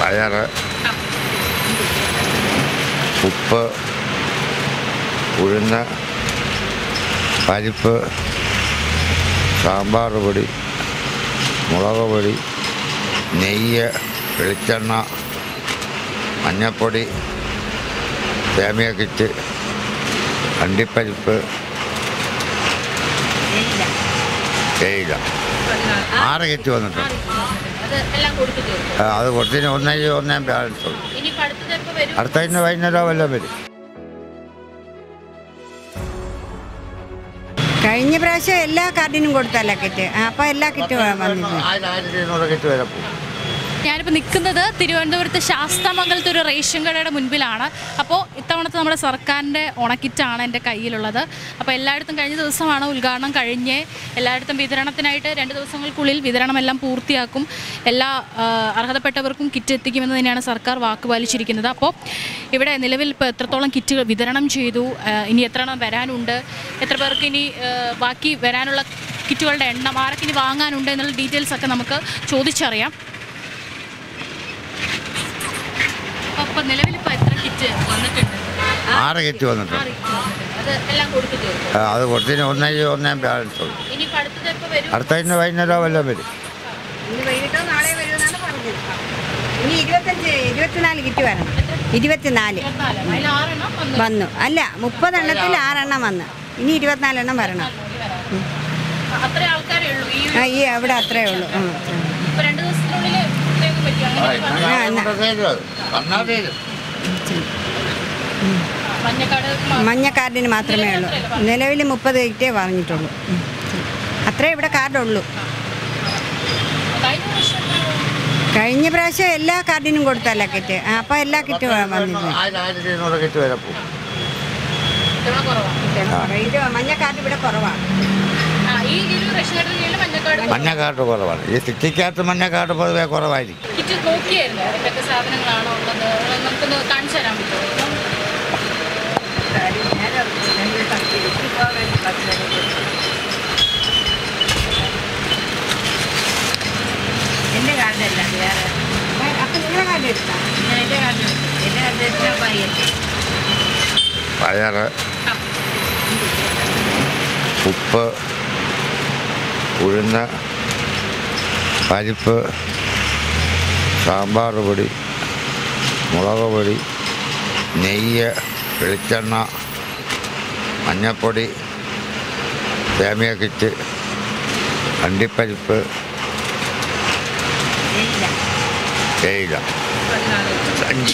പയറ് ഉപ്പ് ഉഴുന്ന് പരിപ്പ് സാമ്പാർ പൊടി മുളക് പൊടി നെയ്യ് വെളിച്ചെണ്ണ മഞ്ഞൾപ്പൊടി സേമിയ കിറ്റ് അണ്ടിപ്പരിപ്പ് തേയില ആറ് കിറ്റ് വന്നിട്ടുണ്ട് അത് എല്ലാം കൊടുത്തു തീർക്കും ആ, അത് കുറച്ചിന് ഒന്നേ ഒന്നേ ബാലൻസ് ഉള്ളൂ ഇനി അടുത്തത് എപ്പോ വരും അടുത്ത ഇന്ന് വൈകുന്നേരം വല്ലതും വരും കഴിഞ്ഞ പ്രാവശ്യം എല്ലാ കാർഡിനും കൊടുത്തല്ല കിറ്റ് അപ്പോൾ എല്ലാ കിറ്റും വന്നിരുന്നു ആയിരം ആയിരത്തി ഇരുന്നൂറ് കിറ്റ് വരെ പോകും ഞാനിപ്പോൾ നിൽക്കുന്നത് തിരുവനന്തപുരത്ത് ശാസ്താമംഗലത്ത് ഒരു റേഷൻ കടയുടെ മുൻപിലാണ് അപ്പോൾ ഇത്തവണത്തെ നമ്മുടെ സർക്കാരിൻ്റെ ഓണക്കിറ്റാണ് എൻ്റെ കയ്യിലുള്ളത് അപ്പോൾ എല്ലായിടത്തും കഴിഞ്ഞ ദിവസമാണ് ഉദ്ഘാടനം കഴിഞ്ഞ് എല്ലായിടത്തും വിതരണത്തിനായിട്ട് രണ്ട് ദിവസങ്ങൾക്കുള്ളിൽ വിതരണമെല്ലാം പൂർത്തിയാക്കും എല്ലാ ആ, അർഹതപ്പെട്ടവർക്കും കിറ്റ് എത്തിക്കുമെന്ന് തന്നെയാണ് സർക്കാർ വാക്ക് പാലിച്ചിരിക്കുന്നത് അപ്പോൾ ഇവിടെ നിലവിൽ ഇപ്പോൾ എത്രത്തോളം കിറ്റുകൾ വിതരണം ചെയ്തു ആ, ഇനി എത്ര എണ്ണം വരാനുണ്ട് എത്ര പേർക്ക് ഇനി ആ, ബാക്കി വരാനുള്ള കിറ്റുകളുടെ എണ്ണം ആരൊക്കെ ഇനി വാങ്ങാനുണ്ട് എന്നുള്ള ഡീറ്റെയിൽസ് ഒക്കെ നമുക്ക് ചോദിച്ചറിയാം അപ്പൊ നിലവിൽ ഇപ്പൊ എത്ര കിറ്റ് വന്നിട്ടുണ്ട് ആറ് കിറ്റ് വന്നിട്ടുണ്ട് ആറ് കിറ്റ് വന്നിട്ടുണ്ട്. അത് എല്ലാം കൊടുത്തു തീർക്കും ആ, അത് കുറച്ചിന് ഒന്നേ ഒന്നേ ബാലൻസ് ഉള്ളൂ ഇനി അടുത്തത് എപ്പോ വരും അടുത്ത ഇന്ന് വൈകുന്നേരം വല്ലതും വരും ഇന്ന് വൈകിട്ടോ നാളെ വരുമെന്നാണ് പറഞ്ഞത് ഇനി ഇരുപത്തഞ്ച് ഇരുപത്തിനാല് കിറ്റ് വരണം ഇരുപത്തിനാല് ഇരുപത്തിനാല്. അതിൽ ആറെണ്ണം വന്നു വന്നു അല്ല മുപ്പതെണ്ണത്തിൽ ആറെണ്ണം വന്നു ഇനി ഇരുപത്തിനാലെണ്ണം വരണം അത്ര ആൾക്കാരേ ഉള്ളൂ ഈ ആ ഈ അവിടെ അത്രേ ഉള്ളൂ ഉം. ഇപ്പൊ രണ്ട് ദിവസത്തിനുള്ളിൽ ഇത്രയൊക്കെ പറ്റും അങ്ങനെ വന്നാൽ തീരും മഞ്ഞക്കാട് മഞ്ഞ കാർഡിന് മാത്രമേ ഉള്ളൂ നിലവിൽ മുപ്പത് കിറ്റേ പറഞ്ഞിട്ടുള്ളൂ ഉം. അത്രേ ഇവിടെ കാർഡുള്ളൂ കഴിഞ്ഞ വർഷം കഴിഞ്ഞ പ്രാവശ്യം എല്ലാ കാർഡിനും കൊടുത്തല്ല കിറ്റ് അപ്പോൾ എല്ലാ കിറ്റും വന്നിരുന്നു ആയിരം ആയിരത്തി ഇരുന്നൂറ് കിറ്റ് വരെ പോകും ഇത്തവണ കുറവാണ് ഇത് മഞ്ഞ കാർഡ് ഇവിടെ കുറവാണ് ആ ഈ ഒരു റേഷൻ കാർഡിന് കീഴിൽ മഞ്ഞക്കാട് മഞ്ഞക്കാട്ട് കുറവാണ് ഈ സിറ്റിക്കകത്ത് മഞ്ഞക്കാട്ട് പൊതുവെ കുറവായിരിക്കും കിറ്റ് നോക്കിയായിരുന്നു എന്തൊക്കെ സാധനങ്ങളാണോ ഉള്ളത് അത് നമുക്കൊന്ന് കാണിച്ചു തരാൻ പറ്റുമോ എൻ്റെ കാർഡല്ല വേറെ അപ്പം നിങ്ങളുടെ കാർഡ് എടുക്കാം എൻ്റെ കാർഡ് എൻ്റെ കാർഡ് എടുത്താൽ പയ്യല്ലേ പയറ് ഉപ്പ് ഉഴുന്ന് പരിപ്പ് സാമ്പാർ പൊടി മുളക് പൊടി നെയ്യ് വെളിച്ചെണ്ണ മഞ്ഞൾപ്പൊടി സേമിയ കിറ്റ് അണ്ടിപ്പരിപ്പ് തേയില സഞ്ചി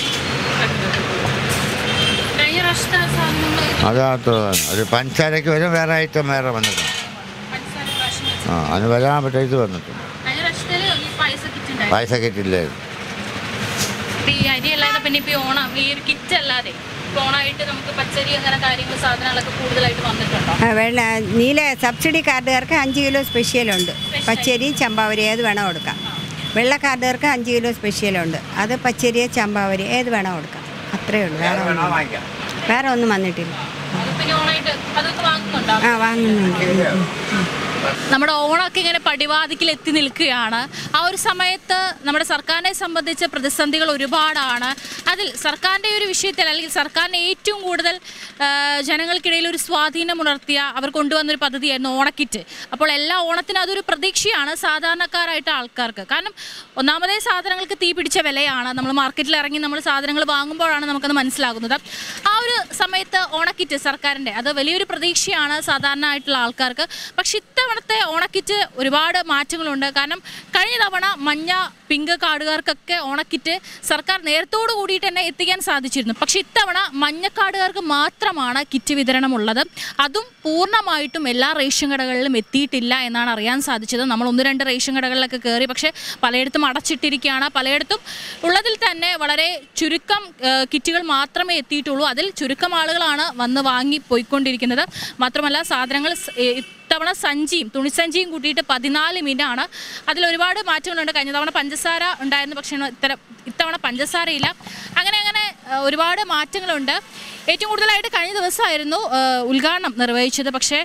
കഴിഞ്ഞ പ്രാവശ്യത്തെ സാധനങ്ങൾ അതകത്ത് ഒരു പഞ്ചസാരയ്ക്ക് വരും വേറെ ഐറ്റം വേറെ വന്നിട്ടുണ്ട് പഞ്ചസാര പ്രാവശ്യം വെച്ച് ആ അതിന് വരാൻ പറ്റും ഇത് വന്നിട്ടുണ്ട് കഴിഞ്ഞ പ്രാവശ്യത്തിൽ ഈ പൈസ കിറ്റ് ഉണ്ടായിരുന്നു പൈസ കിറ്റില്ലായിരുന്നു ഇപ്പൊ ഈ അരി അല്ലാതെ പിന്നെ ഇപ്പൊ ഈ ഓണം ഈ ഒരു കിറ്റ് അല്ലാതെ ഇപ്പൊ ഓണമായിട്ട് നമുക്ക് പച്ചരി അങ്ങനെ കാര്യങ്ങൾ സാധനങ്ങളൊക്കെ കൂടുതലായിട്ട് വന്നിട്ടുണ്ടോ ആ, വെള്ള നീല സബ്സിഡി കാർഡുകാർക്ക് അഞ്ച് കിലോ സ്പെഷ്യലുണ്ട് പച്ചരി ചമ്പാവരി ഏത് വേണോ കൊടുക്കാം വെള്ള കാർഡുകാർക്ക് അഞ്ച് കിലോ സ്പെഷ്യലുണ്ട് അത് പച്ചരി ചമ്പാവരി ഏത് വേണോ കൊടുക്കാം അത്രയേ ഉള്ളൂ വേറെ ഒന്നും വേറെ ഒന്നും വന്നിട്ടില്ല അതിപ്പോ ഈ ഓണമായിട്ട് അതൊക്കെ വാങ്ങുന്നുണ്ടോ ആ വാങ്ങുന്നുണ്ട് ഉം, ഉം. നമ്മുടെ ഓണമൊക്കെ ഇങ്ങനെ പടിവാതിക്കൽ എത്തി നിൽക്കുകയാണ് ആ ഒരു സമയത്ത് നമ്മുടെ സർക്കാരിനെ സംബന്ധിച്ച പ്രതിസന്ധികൾ ഒരുപാടാണ് അതിൽ സർക്കാരിൻ്റെ ഒരു വിഷയത്തിൽ അല്ലെങ്കിൽ സർക്കാരിന് ഏറ്റവും കൂടുതൽ ആ, ജനങ്ങൾക്കിടയിൽ ഒരു സ്വാധീനം ഉണർത്തിയ അവർ കൊണ്ടുവന്നൊരു പദ്ധതിയായിരുന്നു ഓണക്കിറ്റ് അപ്പോൾ എല്ലാ ഓണത്തിനും അതൊരു പ്രതീക്ഷയാണ് സാധാരണക്കാരായിട്ട് ആൾക്കാർക്ക് കാരണം ഒന്നാമതേ സാധനങ്ങൾക്ക് തീ പിടിച്ച വിലയാണ് നമ്മൾ മാർക്കറ്റിൽ ഇറങ്ങി നമ്മൾ സാധനങ്ങൾ വാങ്ങുമ്പോഴാണ് നമുക്കത് മനസ്സിലാകുന്നത് ആ ഒരു സമയത്ത് ഓണക്കിറ്റ് സർക്കാരിൻ്റെ അത് വലിയൊരു പ്രതീക്ഷയാണ് സാധാരണ ആയിട്ടുള്ള ആൾക്കാർക്ക് പക്ഷെ ഇത്തവണത്തെ ഓണക്കിറ്റ് ഒരുപാട് മാറ്റങ്ങളുണ്ട് കാരണം കഴിഞ്ഞ തവണ മഞ്ഞ പിങ്ക് കാർഡുകാർക്കൊക്കെ ഓണക്കിറ്റ് സർക്കാർ നേരത്തോടു കൂടിയിട്ട് തന്നെ എത്തിക്കാൻ സാധിച്ചിരുന്നു പക്ഷെ ഇത്തവണ മഞ്ഞക്കാർഡുകാർക്ക് മാത്രമാണ് കിറ്റ് വിതരണം ഉള്ളത് അതും പൂർണ്ണമായിട്ടും എല്ലാ റേഷൻ കടകളിലും എത്തിയിട്ടില്ല എന്നാണ് അറിയാൻ സാധിച്ചത് നമ്മൾ ഒന്ന് രണ്ട് റേഷൻ കടകളിലൊക്കെ കയറി പക്ഷേ പലയിടത്തും അടച്ചിട്ടിരിക്കുകയാണ് പലയിടത്തും ഉള്ളതിൽ തന്നെ വളരെ ചുരുക്കം ആ, കിറ്റുകൾ മാത്രമേ എത്തിയിട്ടുള്ളൂ അതിൽ ചുരുക്കം ആളുകളാണ് വന്ന് വാങ്ങി പോയിക്കൊണ്ടിരിക്കുന്നത് മാത്രമല്ല സാധനങ്ങൾ സ്- ഏ, ഇത്തവണ സഞ്ചിയും തുണിസഞ്ചിയും കൂട്ടിയിട്ട് പതിനാല് മിനിറ്റാണ് അതിൽ ഒരുപാട് മാറ്റങ്ങളുണ്ട് കഴിഞ്ഞ തവണ പഞ്ചസാര ഉണ്ടായിരുന്നു പക്ഷേ ഇത്തരം ഇത്തവണ പഞ്ചസാരയില്ല അങ്ങനെ അങ്ങനെ ആ, ഒരുപാട് മാറ്റങ്ങളുണ്ട് ഏറ്റവും കൂടുതലായിട്ട് കഴിഞ്ഞ ദിവസമായിരുന്നു ആ, ഉദ്ഘാടനം നിർവഹിച്ചത് പക്ഷേ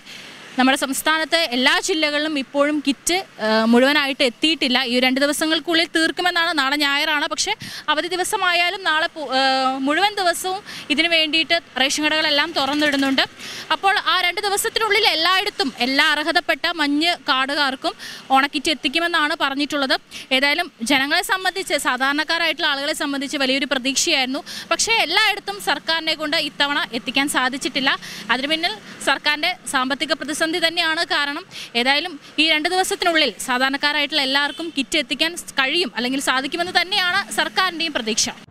നമ്മുടെ സംസ്ഥാനത്തെ എല്ലാ ജില്ലകളിലും ഇപ്പോഴും കിറ്റ് ആ, മുഴുവനായിട്ട് എത്തിയിട്ടില്ല ഈ രണ്ട് ദിവസങ്ങൾക്കുള്ളിൽ തീർക്കുമെന്നാണ് നാളെ ഞായറാണ് പക്ഷേ അവധി ദിവസമായാലും നാളെ പു- ആ, മുഴുവൻ ദിവസവും ഇതിനു വേണ്ടിയിട്ട് റേഷൻ കടകളെല്ലാം തുറന്നിടുന്നുണ്ട് അപ്പോൾ ആ രണ്ട് ദിവസത്തിനുള്ളിൽ എല്ലായിടത്തും എല്ലാ അർഹതപ്പെട്ട മഞ്ഞ് കാർഡുകാർക്കും ഓണക്കിറ്റ് എത്തിക്കുമെന്നാണ് പറഞ്ഞിട്ടുള്ളത് ഏതായാലും ജനങ്ങളെ സംബന്ധിച്ച് സാധാരണക്കാരായിട്ടുള്ള ആളുകളെ സംബന്ധിച്ച് വലിയൊരു പ്രതീക്ഷയായിരുന്നു പക്ഷേ എല്ലായിടത്തും സർക്കാരിനെ കൊണ്ട് ഇത്തവണ എത്തിക്കാൻ സാധിച്ചിട്ടില്ല അതിന് പിന്നിൽ സർക്കാരിൻ്റെ സാമ്പത്തിക പ്രതിസന്ധി തന്നെയാണ് കാരണം ഏതായാലും ഈ രണ്ട് ദിവസത്തിനുള്ളിൽ സാധാരണക്കാരായിട്ടുള്ള എല്ലാവർക്കും കിറ്റ് എത്തിക്കാൻ കഴിയും അല്ലെങ്കിൽ സാധിക്കുമെന്ന് തന്നെയാണ് സർക്കാരിൻ്റെയും പ്രതീക്ഷ